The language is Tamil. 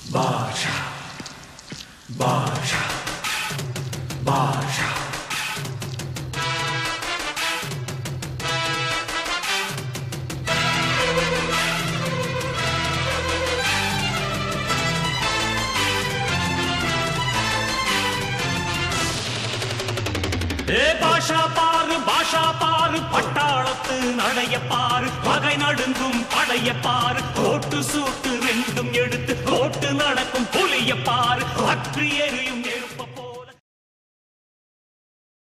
பாஷா பாஷா பாஷா ஏ பாஷா பாரு பாஷா பாரு பட்டாளத்து நடைய பாரு பகை நடுங்கும் படைய பாரு கோட்டு சூட்டு ரெண்டும் எடுத்து கோட்டு நடக்கும் புலிய பாரு பற்றி எறியும்